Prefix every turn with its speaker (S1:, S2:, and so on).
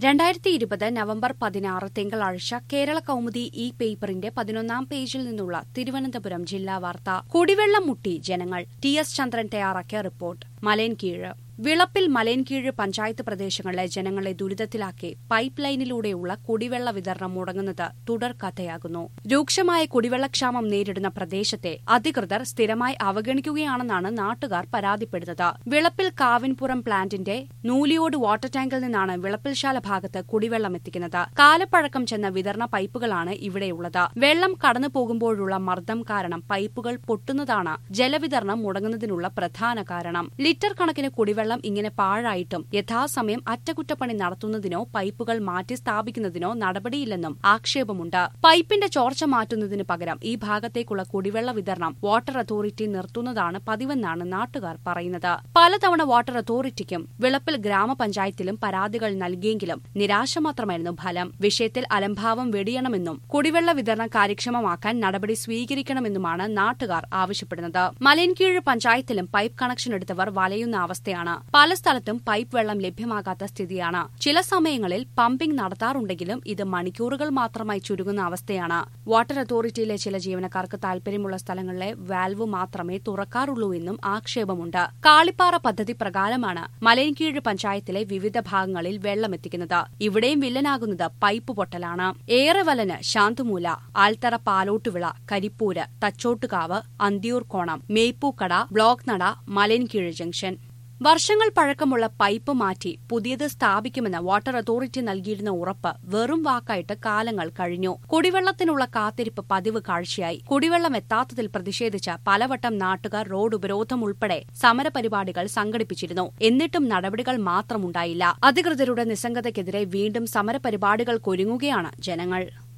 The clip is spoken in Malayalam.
S1: രണ്ടായിരത്തി ഇരുപത് നവംബർ പതിനാറ് തിങ്കളാഴ്ച കേരള കൗമുദി ഇ പേപ്പറിന്റെ പതിനൊന്നാം പേജിൽ നിന്നുള്ള തിരുവനന്തപുരം ജില്ലാ വാർത്ത കുടിവെള്ളം മുട്ടി ജനങ്ങൾ ടി എസ് ചന്ദ്രൻ തയ്യാറാക്കിയ റിപ്പോർട്ട് മലയൻകീഴ് വിളപ്പിൽ മലയൻകീഴ് പഞ്ചായത്ത് പ്രദേശങ്ങളിലെ ജനങ്ങളെ ദുരിതത്തിലാക്കി പൈപ്പ് ലൈനിലൂടെയുള്ള കുടിവെള്ള വിതരണം മുടങ്ങുന്നത് തുടർക്കഥയാകുന്നു രൂക്ഷമായ കുടിവെള്ളക്ഷാമം നേരിടുന്ന പ്രദേശത്തെ അധികൃതർ സ്ഥിരമായി അവഗണിക്കുകയാണെന്നാണ് നാട്ടുകാർ പരാതിപ്പെടുന്നത് വിളപ്പിൽ കാവിൻപുറം പ്ലാന്റിന്റെ നൂലിയോട് വാട്ടർ ടാങ്കിൽ നിന്നാണ് വിളപ്പിൽശാല ഭാഗത്ത് കുടിവെള്ളം എത്തിക്കുന്നത് കാലപ്പഴക്കം ചെന്ന വിതരണ പൈപ്പുകളാണ് ഇവിടെയുള്ളത് വെള്ളം കടന്നു പോകുമ്പോഴുള്ള മർദ്ദം കാരണം പൈപ്പുകൾ പൊട്ടുന്നതാണ് ജലവിതരണം മുടങ്ങുന്നതിനുള്ള പ്രധാന കാരണം ലിറ്റർ കണക്കിന് കുടിവെള്ളം ഇങ്ങനെ പാഴായിട്ടും യഥാസമയം അറ്റകുറ്റപ്പണി നടത്തുന്നതിനോ പൈപ്പുകൾ മാറ്റി സ്ഥാപിക്കുന്നതിനോ നടപടിയില്ലെന്നും ആക്ഷേപമുണ്ട് പൈപ്പിന്റെ ചോർച്ച മാറ്റുന്നതിന് പകരം ഈ ഭാഗത്തേക്കുള്ള കുടിവെള്ള വിതരണം വാട്ടർ അതോറിറ്റി നിർത്തുന്നതാണ് പതിവെന്നാണ് നാട്ടുകാർ പറയുന്നത് പലതവണ വാട്ടർ അതോറിറ്റിക്കും വിളപ്പിൽ ഗ്രാമപഞ്ചായത്തിലും പരാതികൾ നൽകിയെങ്കിലും നിരാശ മാത്രമായിരുന്നു ഫലം വിഷയത്തിൽ അലംഭാവം വെടിയണമെന്നും കുടിവെള്ള വിതരണം കാര്യക്ഷമമാക്കാൻ നടപടി സ്വീകരിക്കണമെന്നുമാണ് നാട്ടുകാർ ആവശ്യപ്പെടുന്നത് മലയൻകീഴ് പഞ്ചായത്തിലും പൈപ്പ് കണക്ഷൻ എടുത്തവർ വലയുന്ന അവസ്ഥയാണ് പല സ്ഥലത്തും പൈപ്പ് വെള്ളം ലഭ്യമാകാത്ത സ്ഥിതിയാണ് ചില സമയങ്ങളിൽ പമ്പിംഗ് നടത്താറുണ്ടെങ്കിലും ഇത് മണിക്കൂറുകൾ മാത്രമായി ചുരുങ്ങുന്ന അവസ്ഥയാണ് വാട്ടർ അതോറിറ്റിയിലെ ചില ജീവനക്കാർക്ക് താൽപര്യമുള്ള സ്ഥലങ്ങളിലെ വാൽവ് മാത്രമേ തുറക്കാറുള്ളൂ എന്നും ആക്ഷേപമുണ്ട് കാളിപ്പാറ പദ്ധതി പ്രകാരമാണ് മലയൻകീഴ് പഞ്ചായത്തിലെ വിവിധ ഭാഗങ്ങളിൽ വെള്ളമെത്തിക്കുന്നത് ഇവിടെയും വില്ലനാകുന്നത് പൈപ്പ് പൊട്ടലാണ് ഏറെ വലന് ശാന്തുമൂല ആൽത്തറ പാലോട്ടുവിള കരിപ്പൂര് തച്ചോട്ടുകാവ് അന്തിയൂർക്കോണം മേപ്പൂക്കട ബ്ലോക്ക് നട മലയൻകീഴ് ജംഗ്ഷൻ വർഷങ്ങൾ പഴക്കമുള്ള പൈപ്പ് മാറ്റി പുതിയത് സ്ഥാപിക്കുമെന്ന് വാട്ടർ അതോറിറ്റി നൽകിയിരുന്ന ഉറപ്പ് വെറും വാക്കായിട്ട് കാലങ്ങൾ കഴിഞ്ഞു കുടിവെള്ളത്തിനുള്ള കാത്തിരിപ്പ് പതിവ് കാഴ്ചയായി കുടിവെള്ളം എത്താത്തതിൽ പ്രതിഷേധിച്ച് പലവട്ടം നാട്ടുകാർ റോഡ് ഉപരോധം ഉൾപ്പെടെ സമരപരിപാടികൾ സംഘടിപ്പിച്ചിരുന്നു എന്നിട്ടും നടപടികൾ മാത്രമുണ്ടായില്ല അധികൃതരുടെ നിസ്സംഗതയ്ക്കെതിരെ വീണ്ടും സമരപരിപാടികൾക്കൊരുങ്ങുകയാണ് ജനങ്ങൾ